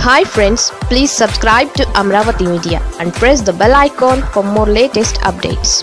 hi friends please subscribe to Amaravati media and press the bell icon for more latest updates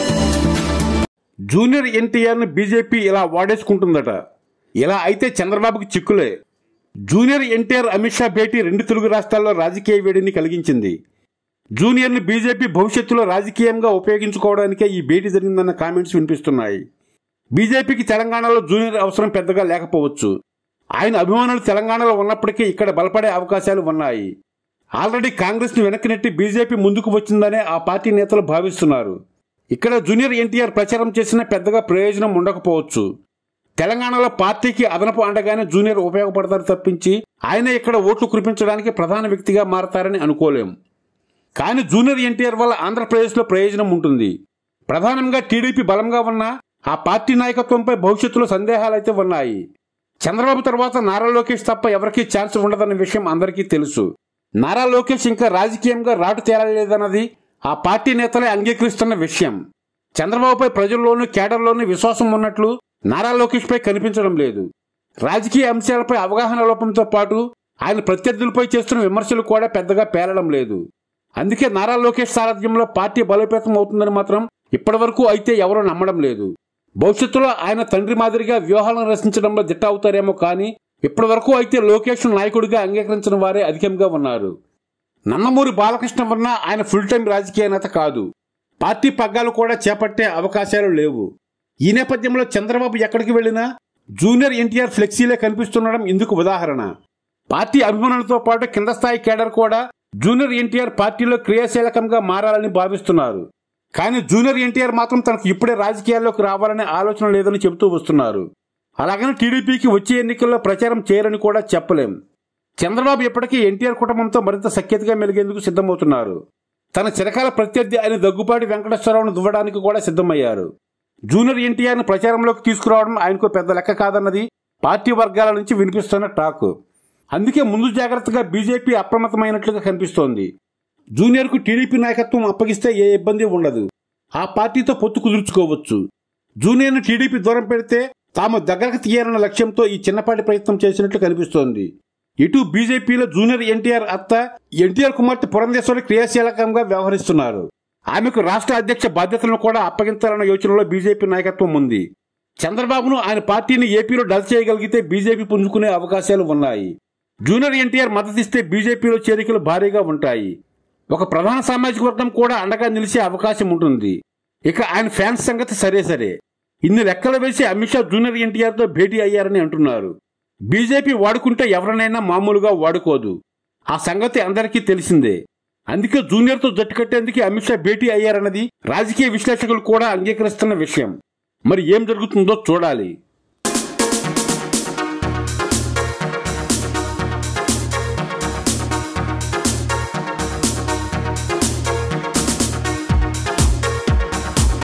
junior ఎన్టీఆర్ని BJP ఇలా వాడేసుకుంటుందట ఇలా అయితే చంద్రబాబుకి చిక్కులే జూనియర్ ఎన్టీఆర్ అమిత్ షా భేటీ రెండు తెలుగు రాష్ట్రాల్లో రాజకీయ వేడిని కలిగించింది జూనియర్ని బీజేపీ భవిష్యత్తులో రాజకీయంగా ఉపయోగించుకోవడానికే ఈ భేటీ జరిగిందన్న కామెంట్స్ వినిపిస్తున్నాయి బీజేపీకి తెలంగాణలో జూనియర్ అవసరం పెద్దగా లేకపోవచ్చు ఆయన అభిమానులు తెలంగాణలో ఉన్నప్పటికీ ఇక్కడ బలపడే అవకాశాలు ఉన్నాయి ఆల్రెడీ కాంగ్రెస్ను వెనక్కి నెట్టి బీజేపీ ముందుకు వచ్చిందనే ఆ పార్టీ నేతలు భావిస్తున్నారు ఇక్కడ జూనియర్ ఎన్టీఆర్ ప్రచారం చేసిన పెద్దగా ప్రయోజనం ఉండకపోవచ్చు తెలంగాణలో పార్టీకి అదనపు అండగానే జూనియర్ ఉపయోగపడతారు తప్పించి ఆయన ఇక్కడ ఓట్లు కురిపించడానికి ప్రధాన వ్యక్తిగా మారతారని అనుకోలేం కానీ జూనియర్ ఎన్టీఆర్ వల్ల ఆంధ్రప్రదేశ్లో ప్రయోజనం ఉంటుంది ప్రధానంగా టీడీపీ బలంగా ఉన్న ఆ పార్టీ నాయకత్వంపై భవిష్యత్తులో సందేహాలైతే ఉన్నాయి చంద్రబాబు తర్వాత నారా లోకేష్ తప్ప ఎవరికీ ఛాన్స్ ఉండదన్న విషయం అందరికీ తెలుసు నారా లోకేష్ ఇంకా రాజకీయంగా రాటు తేలలేదన్నది ఆ పార్టీ నేతలే అంగీకరిస్తున్న విషయం చంద్రబాబుపై ప్రజల్లోనూ కేడర్లోనూ విశ్వాసం ఉన్నట్లు నారా లోకేష్ పై కనిపించడం లేదు రాజకీయ అంశాలపై అవగాహన లోపంతో పాటు ఆయన ప్రత్యర్థులపై చేస్తున్న విమర్శలు కూడా పెద్దగా పేలడం లేదు అందుకే నారా లోకేష్ సారథ్యంలో పార్టీ బలోపేతం అవుతుందని మాత్రం ఇప్పటివరకు అయితే ఎవరూ నమ్మడం లేదు భవిష్యత్తులో ఆయన తండ్రి మాదిరిగా వ్యూహాలను రచించడంలో దిట్ట అవుతారేమో కానీ ఇప్పటివరకు అయితే లోకేష్ నాయకుడిగా అంగీకరించిన వారే అధికంగా ఉన్నారు నన్నమూరి బాలకృష్ణ వర్మ ఆయన ఫుల్ టైం రాజకీయ నేత కాదు పార్టీ పగ్గాలు కూడా చేపట్టే అవకాశాలు లేవు ఈ నేపథ్యంలో చంద్రబాబు ఎక్కడికి వెళ్ళినా జూనియర్ ఎన్టీఆర్ ఫ్లెక్సీలే కనిపిస్తుండడం ఇందుకు ఉదాహరణ పార్టీ అభిమానులతో పాటు కింద స్థాయి కేడర్ కూడా జూనియర్ ఎన్టీఆర్ పార్టీలో క్రియాశీలకంగా మారాలని భావిస్తున్నారు కానీ జూనియర్ ఎన్టీఆర్ మాత్రం తనకు ఇప్పుడే రాజకీయాల్లోకి రావాలనే ఆలోచన లేదని చెబుతూ వస్తున్నారు అలాగని టీడీపీకి వచ్చే ఎన్నికల్లో ప్రచారం చేయరని కూడా చెప్పలేం చంద్రబాబు ఇప్పటికీ ఎన్టీఆర్ కుటుంబంతో మరింత సఖ్యతగా మెలిగేందుకు సిద్ధమవుతున్నారు తన చిరకాల ప్రత్యర్థి అయిన దగ్గుపాటి వెంకటేశ్వరరావును దువ్వడానికి కూడా సిద్ధమయ్యారు జూనియర్ ఎన్టీఆర్ను ప్రచారంలోకి తీసుకురావడం ఆయనకు పెద్ద లెక్క కాదన్నది పార్టీ వర్గాల నుంచి వినిపిస్తున్న టాక్ అందుకే ముందు జాగ్రత్తగా బీజేపీ అప్రమత్తమైనట్లుగా కనిపిస్తోంది జూనియర్కు టీడీపీ నాయకత్వం అప్పగిస్తే ఏ ఇబ్బంది ఉండదు ఆ పార్టీతో పొత్తు కుదుర్చుకోవచ్చు జూనియర్ను టీడీపీ దూరం పెడితే తాము దగ్గరకు తీయాలన్న లక్ష్యంతో ఈ చిన్నపాటి ప్రయత్నం చేసినట్లు కనిపిస్తోంది ఇటు బీజేపీలో జూనియర్ ఎన్టీఆర్ అత్త ఎన్టీఆర్ కుమార్తె పురంధేశ్వరి క్రియాశీలకంగా వ్యవహరిస్తున్నారు ఆమెకు రాష్ట్ర అధ్యక్ష బాధ్యతలను కూడా అప్పగించాలన్న యోచనలో బీజేపీ నాయకత్వం ఉంది చంద్రబాబును ఆయన పార్టీని ఏపీలో డల్ చేయగలిగితే బీజేపీ పుంజుకునే అవకాశాలు ఉన్నాయి జూనియర్ ఎన్టీఆర్ మద్దతిస్తే బీజేపీలో చేరికలు భారీగా ఉంటాయి ఒక ప్రధాన సామాజిక వర్గం కూడా అండగా నిలిచే అవకాశం ఉంటుంది ఇక ఆయన ఫ్యాన్స్ సంగతి సరే సరే ఇన్ని లెక్కలు వేసి అమిత్ షా జూనియర్ ఎన్టీఆర్తో భేటీ అయ్యారని అంటున్నారు బీజేపీ వాడుకుంటే ఎవరినైనా మామూలుగా వాడుకోదు ఆ సంగతి అందరికీ తెలిసిందే అందుకే జూనియర్తో జట్టు కట్టేందుకు అమిత్ షా భేటీ అయ్యారన్నది రాజకీయ విశ్లేషకులు కూడా అంగీకరిస్తున్న విషయం మరి ఏం జరుగుతుందో చూడాలి